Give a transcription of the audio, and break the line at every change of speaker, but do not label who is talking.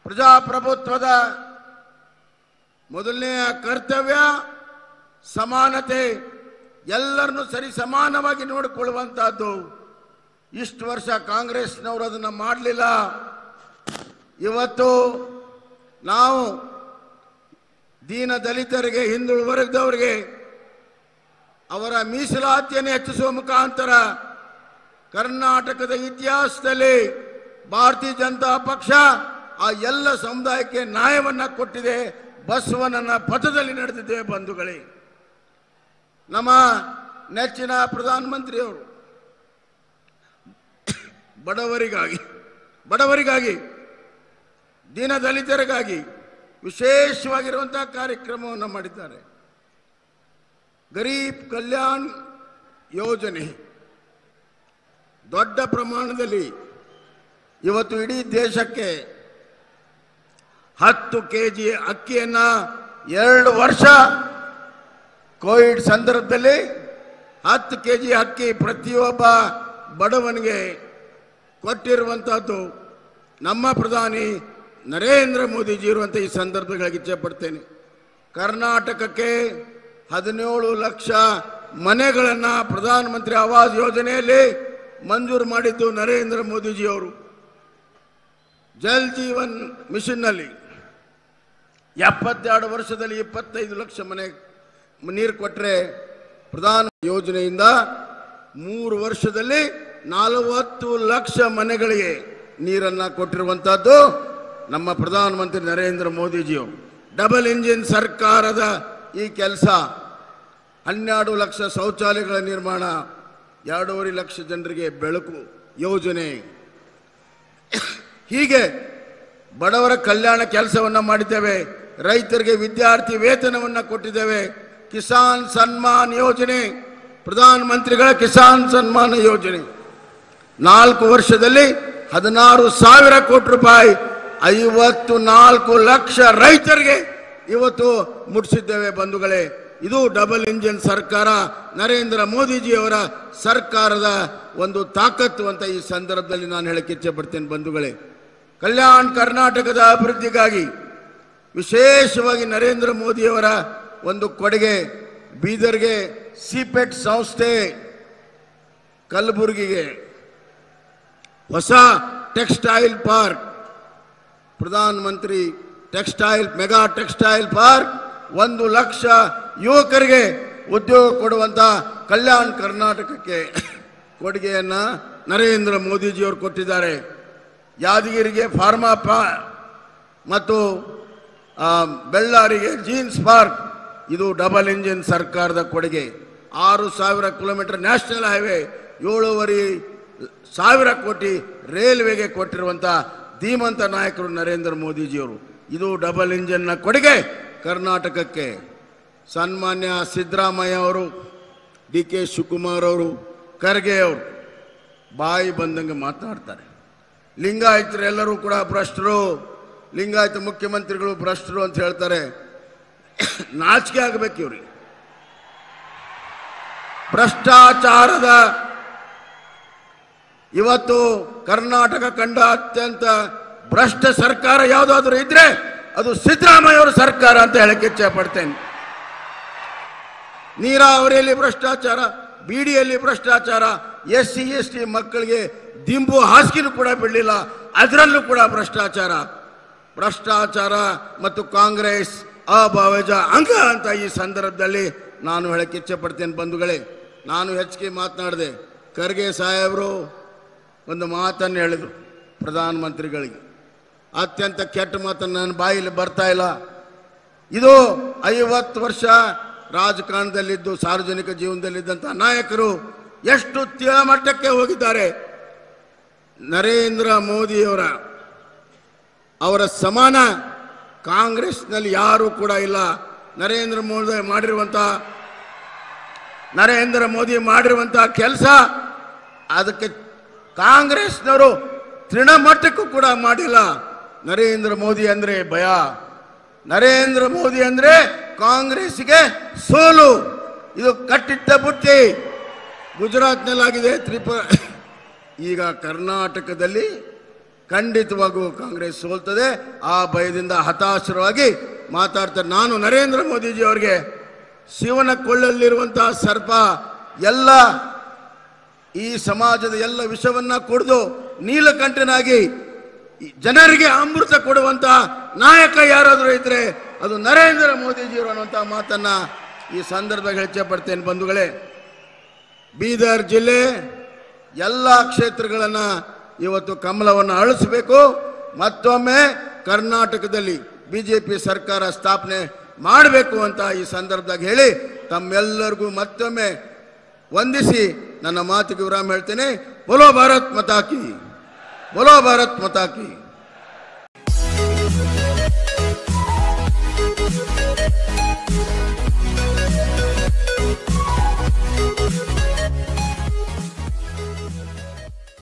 ಪ್ರಜಾಪ್ರಭುತ್ವದ ಮೊದಲನೆಯ ಕರ್ತವ್ಯ ಸಮಾನತೆ ಎಲ್ಲರನ್ನು ಸರಿ ಸಮಾನವಾಗಿ ನೋಡಿಕೊಳ್ಳುವಂತಹದ್ದು ಇಷ್ಟು ವರ್ಷ ಕಾಂಗ್ರೆಸ್ನವರು ಅದನ್ನು ಮಾಡಲಿಲ್ಲ ಇವತ್ತು ನಾವು ದೀನ ದಲಿತರಿಗೆ ಹಿಂದುಳಿದ ವರ್ಗದವರಿಗೆ ಅವರ ಮೀಸಲಾತಿಯನ್ನು ಹೆಚ್ಚಿಸುವ ಮುಖಾಂತರ ಕರ್ನಾಟಕದ ಇತಿಹಾಸದಲ್ಲಿ ಭಾರತೀಯ ಜನತಾ ಪಕ್ಷ ಆ ಎಲ್ಲ ಸಮುದಾಯಕ್ಕೆ ನ್ಯಾಯವನ್ನ ಕೊಟ್ಟಿದೆ ಬಸವನನ್ನ ಪಥದಲ್ಲಿ ನಡೆದಿದ್ದೇವೆ ಬಂಧುಗಳೇ ನಮ್ಮ ನೆಚ್ಚಿನ ಪ್ರಧಾನಮಂತ್ರಿಯವರು ಬಡವರಿಗಾಗಿ ಬಡವರಿಗಾಗಿ ದೀನ ದಲಿತರಿಗಾಗಿ ವಿಶೇಷವಾಗಿರುವಂತಹ ಕಾರ್ಯಕ್ರಮವನ್ನು ಮಾಡಿದ್ದಾರೆ ಗರೀಬ್ ಕಲ್ಯಾಣ್ ಯೋಜನೆ ದೊಡ್ಡ ಪ್ರಮಾಣದಲ್ಲಿ ಇವತ್ತು ಇಡೀ ದೇಶಕ್ಕೆ ಹತ್ತು ಕೆ ಜಿ ಅಕ್ಕಿಯನ್ನ ಎರಡು ವರ್ಷ ಕೋವಿಡ್ ಸಂದರ್ಭದಲ್ಲಿ ಹತ್ತು ಕೆ ಜಿ ಅಕ್ಕಿ ಪ್ರತಿಯೊಬ್ಬ ಬಡವನಿಗೆ ಕೊಟ್ಟಿರುವಂತಹದ್ದು ನಮ್ಮ ಪ್ರಧಾನಿ ನರೇಂದ್ರ ಮೋದಿಜಿ ಇರುವಂಥ ಈ ಸಂದರ್ಭಗಳಿಗೆ ಇಚ್ಛೆಪಡ್ತೇನೆ ಕರ್ನಾಟಕಕ್ಕೆ ಹದಿನೇಳು ಲಕ್ಷ ಮನೆಗಳನ್ನು ಪ್ರಧಾನಮಂತ್ರಿ ಆವಾಸ್ ಯೋಜನೆಯಲ್ಲಿ ಮಂಜೂರು ಮಾಡಿದ್ದು ನರೇಂದ್ರ ಮೋದಿಜಿಯವರು ಜಲ್ ಜೀವನ್ ಮಿಷನ್ನಲ್ಲಿ ಎಪ್ಪತ್ತೆರಡು ವರ್ಷದಲ್ಲಿ ಇಪ್ಪತ್ತೈದು ಲಕ್ಷ ಮನೆ ನೀರು ಕೊಟ್ಟರೆ ಪ್ರಧಾನ ಯೋಜನೆಯಿಂದ ಮೂರು ವರ್ಷದಲ್ಲಿ ನಲವತ್ತು ಲಕ್ಷ ಮನೆಗಳಿಗೆ ನೀರನ್ನು ಕೊಟ್ಟಿರುವಂತಹದ್ದು ನಮ್ಮ ಪ್ರಧಾನಮಂತ್ರಿ ನರೇಂದ್ರ ಮೋದಿಜಿಯವರು ಡಬಲ್ ಇಂಜಿನ್ ಸರ್ಕಾರದ ಈ ಕೆಲಸ ಹನ್ನೆರಡು ಲಕ್ಷ ಶೌಚಾಲಯಗಳ ನಿರ್ಮಾಣ ಎರಡೂವರೆ ಲಕ್ಷ ಜನರಿಗೆ ಬೆಳಕು ಯೋಜನೆ ಹೀಗೆ ಬಡವರ ಕಲ್ಯಾಣ ಕೆಲಸವನ್ನ ಮಾಡಿದ್ದೇವೆ ರೈತರಿಗೆ ವಿದ್ಯಾರ್ಥಿ ವೇತನವನ್ನ ಕೊಟ್ಟಿದ್ದೇವೆ ಕಿಸಾನ್ ಸನ್ಮಾನ್ ಯೋಜನೆ ಪ್ರಧಾನ ಮಂತ್ರಿಗಳ ಕಿಸಾನ್ ಸನ್ಮಾನ ಯೋಜನೆ ನಾಲ್ಕು ವರ್ಷದಲ್ಲಿ ಹದಿನಾರು ಸಾವಿರ ಕೋಟಿ ರೂಪಾಯಿ ಐವತ್ತು ನಾಲ್ಕು ಲಕ್ಷ ರೈತರಿಗೆ ಇವತ್ತು ಮುಟ್ಟಿಸಿದ್ದೇವೆ ಬಂಧುಗಳೇ ಇದು ಡಬಲ್ ಇಂಜಿನ್ ಸರ್ಕಾರ ನರೇಂದ್ರ ಮೋದಿಜಿಯವರ ಸರ್ಕಾರದ ಒಂದು ತಾಕತ್ತು ಅಂತ ಈ ಸಂದರ್ಭದಲ್ಲಿ ನಾನು ಹೇಳಕ್ಕೆ ಇಚ್ಛೆ ಪಡ್ತೇನೆ ಬಂಧುಗಳೇ ಕಲ್ಯಾಣ ಕರ್ನಾಟಕದ ಅಭಿವೃದ್ಧಿಗಾಗಿ ವಿಶೇಷವಾಗಿ ನರೇಂದ್ರ ಮೋದಿಯವರ ಒಂದು ಕೊಡುಗೆ ಬೀದರ್ಗೆ ಸಿಪೆಟ್ ಸಂಸ್ಥೆ ಕಲಬುರಗಿಗೆ ಹೊಸ ಟೆಕ್ಸ್ಟೈಲ್ ಪಾರ್ಕ್ ಪ್ರಧಾನ ಮಂತ್ರಿ ಟೆಕ್ಸ್ಟೈಲ್ ಮೆಗಾ ಟೆಕ್ಸ್ಟೈಲ್ ಪಾರ್ಕ್ ಒಂದು ಲಕ್ಷ ಯುವಕರಿಗೆ ಉದ್ಯೋಗ ಕೊಡುವಂತ ಕಲ್ಯಾಣ ಕರ್ನಾಟಕಕ್ಕೆ ಕೊಡುಗೆಯನ್ನ ನರೇಂದ್ರ ಮೋದಿಜಿಯವರು ಕೊಟ್ಟಿದ್ದಾರೆ ಯಾದಗಿರಿಗೆ ಫಾರ್ಮಾ ಪಾ ಮತ್ತು ಆ, ಬೆಳ್ಳಾರಿಗೆ ಜೀನ್ಸ್ ಪಾರ್ಕ್ ಇದು ಡಬಲ್ ಇಂಜಿನ್ ಸರ್ಕಾರದ ಕೊಡುಗೆ ಆರು ಸಾವಿರ ಕಿಲೋಮೀಟರ್ ನ್ಯಾಷನಲ್ ಹೈವೇ ಏಳೂವರೆ ಸಾವಿರ ಕೋಟಿ ರೈಲ್ವೆಗೆ ಕೊಟ್ಟಿರುವಂಥ ಧೀಮಂತ ನಾಯಕರು ನರೇಂದ್ರ ಮೋದಿಜಿಯವರು ಇದು ಡಬಲ್ ಇಂಜಿನ್ನ ಕೊಡುಗೆ ಕರ್ನಾಟಕಕ್ಕೆ ಸನ್ಮಾನ್ಯ ಸಿದ್ದರಾಮಯ್ಯ ಅವರು ಡಿ ಕೆ ಶಿವಕುಮಾರ್ ಅವರು ಖರ್ಗೆ ಅವರು ಬಾಯಿ ಬಂದಂಗೆ ಮಾತನಾಡ್ತಾರೆ ಲಿಂಗಾಯತರು ಎಲ್ಲರೂ ಕೂಡ ಭ್ರಷ್ಟರು ಲಿಂಗಾಯತ ಮುಖ್ಯಮಂತ್ರಿಗಳು ಭ್ರಷ್ಟರು ಅಂತ ಹೇಳ್ತಾರೆ ನಾಚಿಕೆ ಆಗಬೇಕು ಇವ್ರಿಗೆ ಭ್ರಷ್ಟಾಚಾರದ ಇವತ್ತು ಕರ್ನಾಟಕ ಕಂಡ ಅತ್ಯಂತ ಭ್ರಷ್ಟ ಸರ್ಕಾರ ಯಾವುದಾದ್ರೂ ಇದ್ರೆ ಅದು ಸಿದ್ದರಾಮಯ್ಯ ಅವರ ಸರ್ಕಾರ ಅಂತ ಹೇಳಕ್ಕೆ ಇಚ್ಛೆ ಪಡ್ತೇನೆ ನೀರಾವರಿಯಲ್ಲಿ ಭ್ರಷ್ಟಾಚಾರ ಬಿಡಿಯಲ್ಲಿ ಭ್ರಷ್ಟಾಚಾರ ಎಸ್ ಸಿ ಎಸ್ ಟಿ ಮಕ್ಕಳಿಗೆ ದಿಂಬು ಹಾಸಿಗೆನೂ ಕೂಡ ಬಿಡಲಿಲ್ಲ ಅದರಲ್ಲೂ ಕೂಡ ಭ್ರಷ್ಟಾಚಾರ ಭ್ರಷ್ಟಾಚಾರ ಮತ್ತು ಕಾಂಗ್ರೆಸ್ ಅಭಾವಜ ಅಂಗ ಅಂತ ಈ ಸಂದರ್ಭದಲ್ಲಿ ನಾನು ಹೇಳಕ್ಕೆ ಇಚ್ಛೆ ಪಡ್ತೇನೆ ಬಂಧುಗಳೇ ನಾನು ಹೆಚ್ಚಿಗೆ ಮಾತನಾಡಿದೆ ಖರ್ಗೆ ಸಾಹೇಬರು ಒಂದು ಮಾತನ್ನು ಹೇಳಿದರು ಪ್ರಧಾನಮಂತ್ರಿಗಳಿಗೆ ಅತ್ಯಂತ ಕೆಟ್ಟ ಮಾತನ್ನು ನನ್ನ ಬಾಯಲ್ಲಿ ಬರ್ತಾ ಇಲ್ಲ ಇದು ಐವತ್ತು ವರ್ಷ ರಾಜಕಾರಣದಲ್ಲಿದ್ದು ಸಾರ್ವಜನಿಕ ಜೀವನದಲ್ಲಿದ್ದಂಥ ನಾಯಕರು ಎಷ್ಟು ಮಟ್ಟಕ್ಕೆ ಹೋಗಿದ್ದಾರೆ ನರೇಂದ್ರ ಮೋದಿಯವರ ಅವರ ಸಮಾನ ಕಾಂಗ್ರೆಸ್ನಲ್ಲಿ ಯಾರೂ ಕೂಡ ಇಲ್ಲ ನರೇಂದ್ರ ಮೋದಿ ಮಾಡಿರುವಂಥ ನರೇಂದ್ರ ಮೋದಿ ಮಾಡಿರುವಂಥ ಕೆಲಸ ಅದಕ್ಕೆ ಕಾಂಗ್ರೆಸ್ನವರು ತೃಣಮಟ್ಟಕ್ಕೂ ಕೂಡ ಮಾಡಿಲ್ಲ ನರೇಂದ್ರ ಮೋದಿ ಅಂದ್ರೆ ಭಯ ನರೇಂದ್ರ ಮೋದಿ ಅಂದ್ರೆ ಕಾಂಗ್ರೆಸ್ಗೆ ಸೋಲು ಇದು ಕಟ್ಟಿಟ್ಟ ಬುತ್ತಿ ಗುಜರಾತ್ನಲ್ಲಾಗಿದೆ ತ್ರಿಪುರ ಈಗ ಕರ್ನಾಟಕದಲ್ಲಿ ಖಂಡಿತವಾಗೂ ಕಾಂಗ್ರೆಸ್ ಸೋಲ್ತದೆ ಆ ಭಯದಿಂದ ಹತಾಶರವಾಗಿ ಮಾತಾಡ್ತಾರೆ ನಾನು ನರೇಂದ್ರ ಮೋದಿಜಿ ಅವರಿಗೆ ಶಿವನ ಕೊಳ್ಳಲ್ಲಿರುವಂತಹ ಸರ್ಪ ಎಲ್ಲ ಈ ಸಮಾಜದ ಎಲ್ಲ ವಿಷವನ್ನ ಕುಡಿದು ನೀಲಕಂಠನಾಗಿ ಈ ಜನರಿಗೆ ಅಮೃತ ಕೊಡುವಂತಹ ನಾಯಕ ಯಾರಾದರೂ ಇದ್ರೆ ಅದು ನರೇಂದ್ರ ಮೋದಿಜಿಯವರು ಅನ್ನುವಂತಹ ಮಾತನ್ನ ಈ ಸಂದರ್ಭದಲ್ಲಿ ಹೆಚ್ಚೆ ಪಡ್ತೇನೆ ಬಂಧುಗಳೇ ಬೀದರ್ ಜಿಲ್ಲೆ ಎಲ್ಲ ಕ್ಷೇತ್ರಗಳನ್ನು ಇವತ್ತು ಕಮಲವನ್ನು ಅಳಿಸಬೇಕು ಮತ್ತೊಮ್ಮೆ ಕರ್ನಾಟಕದಲ್ಲಿ ಬಿಜೆಪಿ ಸರ್ಕಾರ ಸ್ಥಾಪನೆ ಮಾಡಬೇಕು ಅಂತ ಈ ಸಂದರ್ಭದಾಗ ಹೇಳಿ ತಮ್ಮೆಲ್ಲರಿಗೂ ಮತ್ತೊಮ್ಮೆ ವಂದಿಸಿ ನನ್ನ ಮಾತಿಗೆ ವಿರಾಮ ಹೇಳ್ತೇನೆ ಬೋಲೋ ಭಾರತ್ ಮತಾಕಿ ಬೋಲೋ ಭಾರತ್ ಮತಾಕಿ